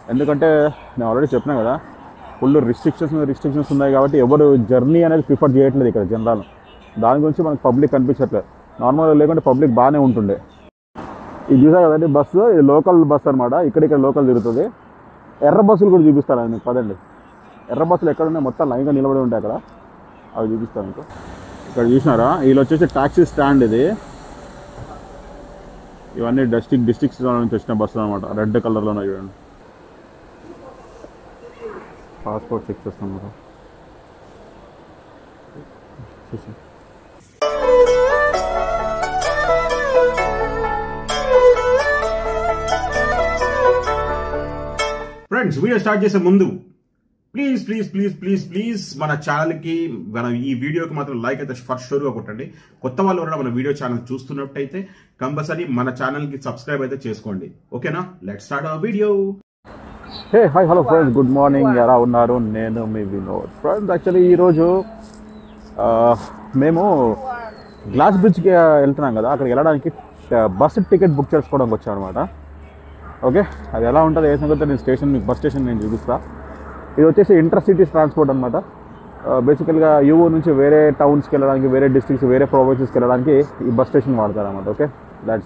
ఎందుకంటే నేను ఆల్రెడీ చెప్పినా కదా ఫుల్ రిస్ట్రిక్షన్స్ రిస్ట్రిక్షన్స్ ఉన్నాయి కాబట్టి ఎవరు జర్నీ అనేది ప్రిఫర్ చేయట్లేదు ఇక్కడ జనరల్ దాని గురించి మనకు పబ్లిక్ కనిపించట్లేదు నార్మల్గా లేకుంటే పబ్లిక్ బాగానే ఉంటుండే ఇది చూసా కదండి బస్సు ఇది లోకల్ బస్ అనమాట ఇక్కడ ఇక్కడ లోకల్ తిరుగుతుంది ఎర్ర బస్సులు కూడా చూపిస్తాను మీకు పదండి ఎర్ర బస్సులు ఎక్కడ ఉన్నాయి మొత్తం లైన్గా నిలబడి ఉంటాయి అక్కడ అవి చూపిస్తాను మీకు ఇక్కడ చూసినారా వీళ్ళు వచ్చేసి ట్యాక్సీ స్టాండ్ ఇది ఇవన్నీ డిస్టిక్ డిస్టిక్స్ నుంచి వచ్చిన బస్సులు అనమాట రెడ్ కలర్లో ఉన్నాయి చూడండి పాస్పోర్ట్ చెక్ చేస్తాం మీరు చూసి ఫ్రెండ్స్ వీడియో స్టార్ట్ చేసే ముందు please please please please please మన ఛానల్కి మన ఈ వీడియోకి మాత్రం లైక్ అయితే ఫస్ట్ షోర్గా కొట్టండి కొత్త వాళ్ళు ఎవరైనా మన వీడియో ఛానల్ చూస్తున్నట్టయితే కంపల్సరీ మన ఛానల్కి సబ్స్క్రైబ్ అయితే చేసుకోండి ఓకేనా let start our video hey hi hello friends good morning ఎలా ఉన్నారు నేను మీ వినోద్ ఫ్రెండ్స్ యాక్చువల్లీ ఈరోజు ఆ, మేము గ్లాస్ బ్రిడ్జ్కి వెళ్తున్నాం కదా అక్కడికి వెళ్ళడానికి బస్ టికెట్ బుక్ చేసుకోవడానికి వచ్చాం అనమాట ఓకే అది ఎలా ఉంటుంది ఏ సంగతి నేను స్టేషన్ మీకు బస్ స్టేషన్ నేను చూపిస్తా ఇది వచ్చేసి ఇంటర్ సిటీస్ ట్రాన్స్పోర్ట్ అనమాట బేసికల్గా యూఓ నుంచి వేరే టౌన్స్కి వెళ్ళడానికి వేరే డిస్ట్రిక్ట్స్ వేరే ప్రావిన్సెస్కి వెళ్ళడానికి ఈ బస్ స్టేషన్ వాడతారు అనమాట ఓకే దాట్స్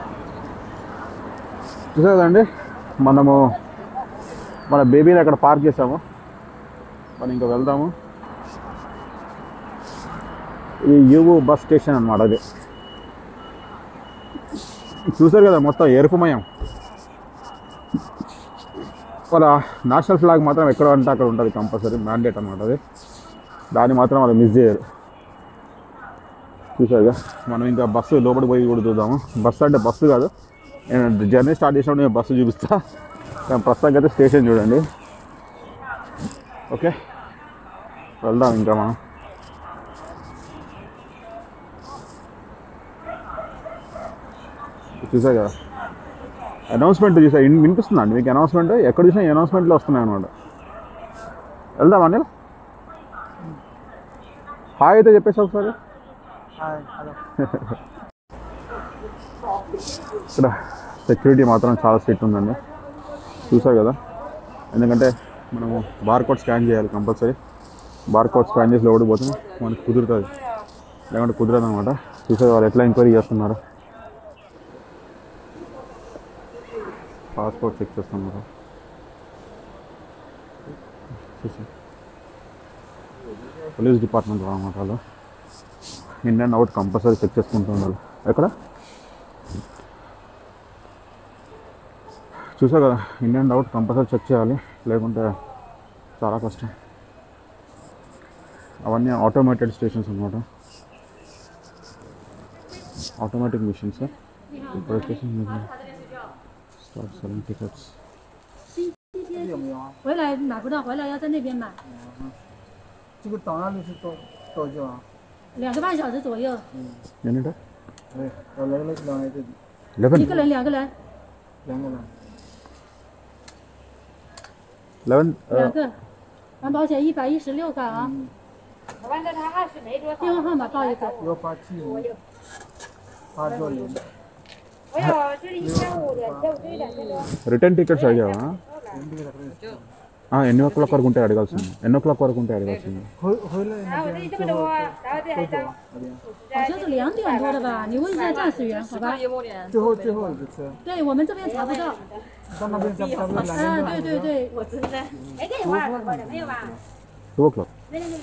చూసా కదండి మనము మన బేబీని అక్కడ పార్క్ చేసాము మనం ఇంకా వెళ్దాము ఈ యువు బస్ స్టేషన్ అనమాట అది చూసారు కదా మొత్తం ఎరుపుమయం వాళ్ళ నేషనల్ ఫ్లాగ్ మాత్రం ఎక్కడ అంటే అక్కడ ఉంటుంది కంపల్సరీ మ్యాండేట్ అనమాట అది దాన్ని మాత్రం వాళ్ళు మిస్ చేయరు చూసారుగా మనం ఇంకా బస్సు లోపలికి పోయి కూడా చూద్దాము బస్సు అంటే బస్సు కాదు నేను జర్నీ స్టార్ట్ చేసినప్పుడు నేను బస్సు చూపిస్తా కానీ ప్రస్తుతానికి అయితే స్టేషన్ చూడండి ఓకే వెళ్దాం ఇంకా మనం చూసా కదా అనౌన్స్మెంట్ చూసా ఇన్- వినిపిస్తుందా అండి మీకు అనౌన్స్మెంట్ ఎక్కడ చూసినా అనౌన్స్మెంట్లు వస్తున్నాయి అనమాట వెళ్దాం అండి హాయ్ అయితే చెప్పేసి ఒకసారి ఇక్కడ సెక్యూరిటీ మాత్రం చాలా స్ట్రిక్ట్ ఉందండి చూసారు కదా ఎందుకంటే మనము బార్ కోడ్ స్కాన్ చేయాలి కంపల్సరీ బార్ కోడ్ స్కాన్ చేసి లోపలికి పోతే మనకు కుదురుతుంది లేకుంటే కుదరదు అనమాట చూసారు వాళ్ళు ఎట్లా ఎంక్వైరీ చేస్తున్నారు పాస్పోర్ట్ చెక్ చేస్తున్నారు చూసి పోలీస్ డిపార్ట్మెంట్ అనమాట వాళ్ళు in and out compulsory check చేసుకుంటూ ఉండాలి ఎక్కడ చూసా కదా in and out compulsory check చేయాలి లేకుంటే చాలా కష్టం అవన్నీ ఆటోమేటెడ్ స్టేషన్స్ అనమాట ఆటోమేటిక్ మిషన్స్ ఇప్పుడు వచ్చేసి స్టార్ట్ సెలింగ్ టికెట్స్ 回来买不到，回来要在那边买， 这个到哪里是多多久啊？ 两个半小时左右， ఏంటంటే 哎，我来了两个人， లెవెన్ 一个人两个人， 两个人。 లెవెన్ 两个，完保险一百一十六个啊，电话号码报一个， 幺八七零八九零， 我有这里一千五的，这我这两千多。 రిటర్న్ టికెట్స్ అడిగావా ఆ, ఎన్ని ఓ క్లాక్ వరకు ఉంటే అడగాల్సింది ఎన్ని ఓ క్లాక్ వరకు ఉంటే అడగాల్సింది 回回来然后我这里这么多，然后这还张。 好像是两点多的吧，你问一下驾驶员好吧？ 最后最后一个车， 对我们这边查不到， 到那边差不多两啊，对对对， 我真的。哎，这里花了多少？没有吧？ టూ ఓ క్లాక్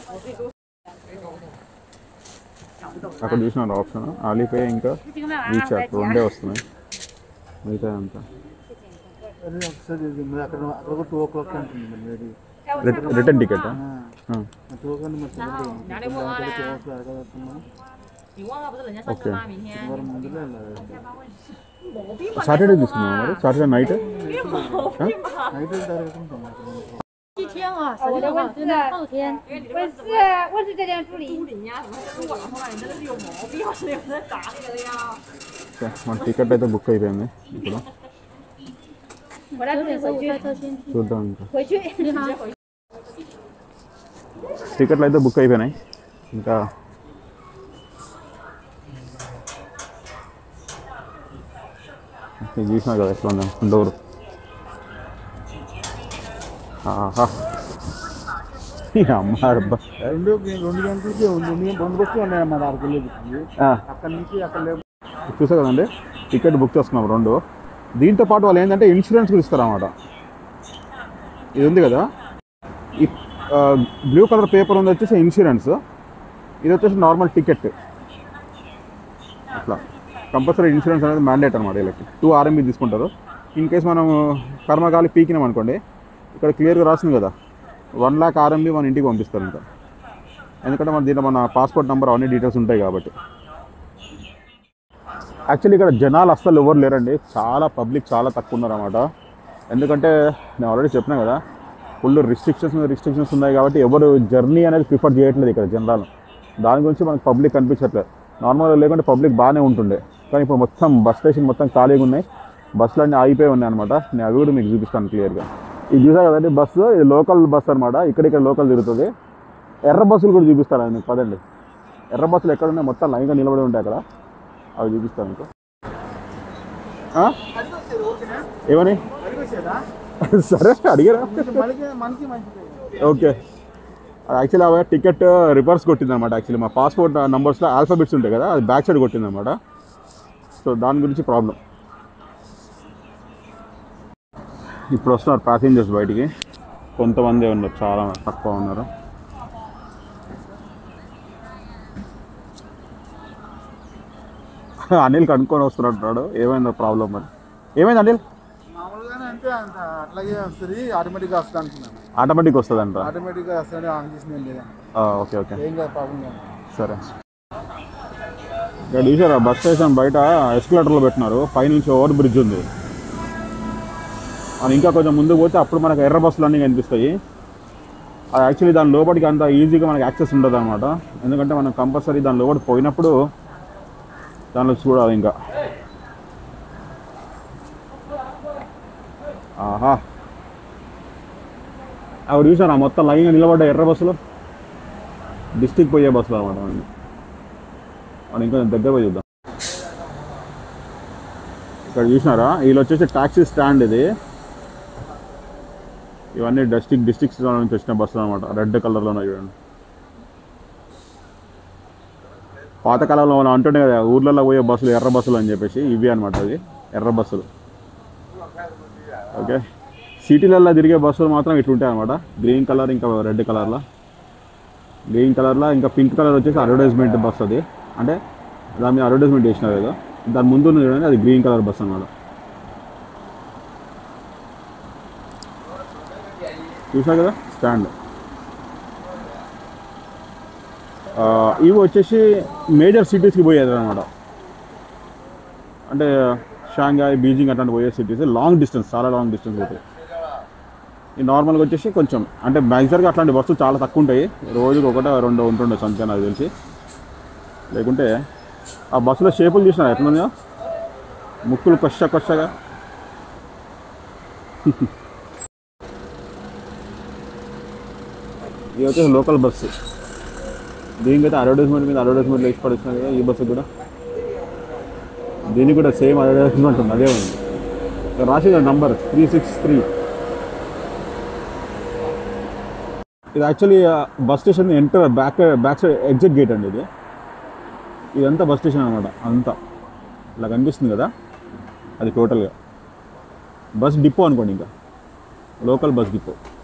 అక్కడ చూసిన ఆప్షన్ ఆలిపే ఇంకా 这个卖完 రీఛార్జ్ 了，再 రెండే 加。 వస్తున్నాయి మిగతా అంతా సరే మరి అక్కడ అక్కడ టూ ఓ క్లాక్ ఉంటుంది మరి ready return ticket two o'clock మరి టూ ఓ క్లాక్ అడగలుగుతున్నాం 你忘了不是人家上 ఓకే 课吗？明天 వారం ముందులే వెళ్ళాలి సాటర్డే తీసుకున్నాం మరి సాటర్డే నైట్ నైట్ జరుగుతుంటాం 一天啊，十六号，真的后天， 我是我是这边助理。 不理呀，什么跟我说话，你真的是有毛病，有人打你了呀！ ఓకే, మన టికెట్ అయితే బుక్ అయిపోయింది ఇప్పుడు 我来助理回去开，车先去。 చూద్దాం ఇంకా 回去。 你好， టికెట్లు అయితే బుక్ అయిపోయినాయి ఇంకా ఇది చూసినా కదా ఎట్లా ఉందా డోర్ ఆహా ఈ అమ్మారు బస్ రెండు రెండు గంటలకి ఉంది రెండు గంటలు రెండు బస్సులు ఉన్నాయి మా దానికి వెళ్ళేది అక్కడి నుంచి అక్కడ లేవు చూసా కదండి టికెట్ బుక్ చేసుకున్నాం రెండు దీంతో పాటు వాళ్ళు ఏంటంటే ఇన్సూరెన్స్ కూడా ఇస్తారన్నమాట ఇది ఉంది కదా ఈ బ్లూ కలర్ పేపర్ ఉంది వచ్చేసి ఇన్సూరెన్స్ ఇది వచ్చేసి నార్మల్ టికెట్ అట్లా కంపల్సరీ ఇన్సూరెన్స్ అనేది మ్యాండేట్ అనమాట వీళ్ళకి టూ ఆర్ఎంబీ తీసుకుంటారు ఇన్ కేస్ మనం కర్మగాలి పీకినాం అనుకోండి ఇక్కడ క్లియర్గా రాసింది కదా వన్ ల్యాక్ ఆర్ఎంబీ మన ఇంటికి పంపిస్తారు ఇంకా ఎందుకంటే మన దీంట్లో మన పాస్పోర్ట్ నెంబర్ అవన్నీ డీటెయిల్స్ ఉంటాయి కాబట్టి యాక్చువల్లీ ఇక్కడ జనాలు అస్సలు ఎవరు లేరండి చాలా పబ్లిక్ చాలా తక్కువ ఉన్నారన్నమాట ఎందుకంటే నేను ఆల్రెడీ చెప్పినా కదా ఫుల్ రిస్ట్రిక్షన్స్ రిస్ట్రిక్షన్స్ ఉన్నాయి కాబట్టి ఎవరు జర్నీ అనేది ప్రిఫర్ చేయట్లేదు ఇక్కడ జనరాలు దాని గురించి మనకు పబ్లిక్ కనిపించట్లేదు నార్మల్గా లేకుంటే పబ్లిక్ బాగానే ఉంటుండే కానీ ఇప్పుడు మొత్తం బస్ స్టేషన్ మొత్తం ఖాళీగా ఉన్నాయి బస్సులు అన్నీ ఆగిపోయి ఉన్నాయి అనమాట నేను అవి కూడా మీకు చూపిస్తాను క్లియర్గా ఇది చూసా కదండి బస్సు ఇది లోకల్ బస్ అనమాట ఇక్కడిక్కడ లోకల్ తిరుగుతుంది ఎర్ర బస్సులు కూడా చూపిస్తాను మీకు పదండి ఎర్ర బస్సులు ఎక్కడ ఉన్నాయి మొత్తం లైన్గా నిలబడి ఉంటాయి అక్కడ అవి చూపిస్తాను మీకు ఆ? ఏమని సరే అడిగారా మనకి మనకి మంచిది ఓకే యాక్చువల్లీ ఆమె టికెట్ రివర్స్ కొట్టింది అనమాట యాక్చువల్లీ మా పాస్పోర్ట్ నంబర్స్లో ఆల్ఫాబెట్స్ ఉంటాయి కదా అది బ్యాక్ సైడ్ కొట్టింది అనమాట సో దాని గురించి ప్రాబ్లం ఇప్పుడు వస్తున్నారు ప్యాసింజర్స్ బయటికి కొంతమంది ఉన్నారు చాలా తక్కువ ఉన్నారు అనిల్ కనుక్కొని వస్తున్నట్టున్నాడు ఏమైందో ప్రాబ్లం మరి ఏమైంది అనిల్ మామూలుగానే అంటే అంత అట్లాగే వస్తుంది ఆటోమేటిక్గా వస్తుంది అంటున్నాను ఆటోమేటిక్ వస్తుందంట ఆటోమేటిక్గా వస్తుంది ఆన్ చేసిన లేదా ఓకే ఓకే ఏం కాదు ప్రాబ్లం కాదు సరే ఇక్కడ చూసారా బస్ స్టేషన్ బయట ఎస్కలేటర్లో పెట్టినారు పైనుంచి ఓవర్ బ్రిడ్జ్ ఉంది మనం ఇంకా కొంచెం ముందుకు పోతే అప్పుడు మనకు ఎర్ర బస్సులు అన్నీ కనిపిస్తాయి అది యాక్చువల్లీ దాని లోపలికి అంత ఈజీగా మనకి యాక్సెస్ ఉండదు అనమాట ఎందుకంటే మనం కంపల్సరీ దాని లోపలి పోయినప్పుడు దానిలో చూడాలి ఇంకా ఆహా అవి చూసారా మొత్తం లైన్గా నిలబడ్డ ఎర్ర బస్సులు డిస్టిక్ పోయే బస్సులు అనమాట మనం మనం ఇంకా దగ్గర పోయి చూద్దాం ఇక్కడ చూసినారా వీళ్ళు వచ్చేసి ట్యాక్సీ స్టాండ్ ఇది ఇవన్నీ డిస్టిక్ డిస్టిక్స్ నుంచి వచ్చిన బస్సులు అనమాట రెడ్ కలర్లో ఉన్నాయి చూడండి పాతకాలంలో మనం అంటుండే కదా ఊర్లలో పోయే బస్సులు ఎర్ర బస్సులు అని చెప్పేసి ఇవి అనమాట అది ఎర్ర బస్సులు ఓకే సిటీలలో తిరిగే బస్సులు మాత్రం ఇట్లుంటాయి అనమాట గ్రీన్ కలర్ ఇంకా రెడ్ కలర్లో గ్రీన్ కలర్లో ఇంకా పింక్ కలర్ వచ్చేసి అడ్వర్టైజ్మెంట్ బస్ అది అంటే దాని మీద అడ్వర్టైజ్మెంట్ చేసినారు కదా దాని ముందు ఉన్నది చూడండి అది గ్రీన్ కలర్ బస్ అన్నమాట చూసా కదా స్టాండ్ ఇవి వచ్చేసి మేజర్ సిటీస్కి పోయేది అనమాట అంటే షాంఘాయ్ బీజింగ్ అట్లాంటి పోయే సిటీస్ లాంగ్ డిస్టెన్స్ చాలా లాంగ్ డిస్టెన్స్ పోతాయి ఈ నార్మల్గా వచ్చేసి కొంచెం అంటే మ్యాక్సిమర్గా అట్లాంటి బస్సులు చాలా తక్కువ ఉంటాయి రోజుకి ఒకటో రెండో ఉంటుండే అంతే నాకు తెలిసి లేకుంటే ఆ బస్సులో షేపులు చూసినా ఎట్లుందో ముక్కులు కొచ్చ కొచ్చగా ఇది వచ్చేసి లోకల్ బస్సు దీనికైతే అడ్వర్టైజ్మెంట్ మీద అడ్వర్టైజ్మెంట్ వేసి పడుతున్నారు కదా ఈ బస్సు కూడా దీనికి కూడా సేమ్ అడ్వర్టైజ్మెంట్ ఉంది అదే ఉంది ఇక్కడ రాసేది నంబర్ త్రీ సిక్స్ త్రీ ఇది actually bus station enter back back side exit gate అండి ఇది ఇదంతా బస్ స్టేషన్ అనమాట అంతా ఇలా కనిపిస్తుంది కదా అది టోటల్గా బస్ డిపో అనుకోండి ఇంకా లోకల్ బస్ డిపో